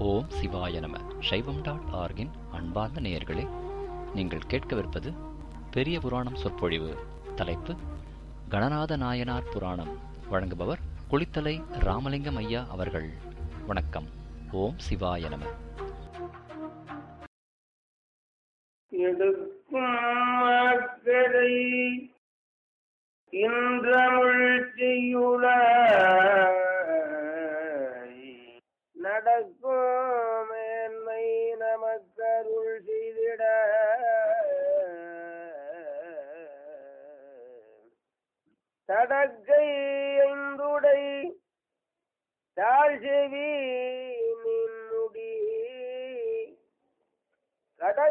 ஓம் சிவாய நம சைவம் டாட் ஆர்கின் அன்பார்ந்த நேயர்களே நீங்கள் கேட்கவிருப்பது பெரிய புராணம் சொற்பொழிவு தலைப்பு கணநாத நாயனார் புராணம் வழங்குபவர் குளித்தலை ராமலிங்கம் ஐயா அவர்கள் வணக்கம் ஓம் சிவாய நம எடுக்கும் அக்கறை இன்றமிழ் செய்யுள நடக்கும் மேன்மை நமக்கருள் செய்திட தடக்கை ஐந்துடை தாழ் செவி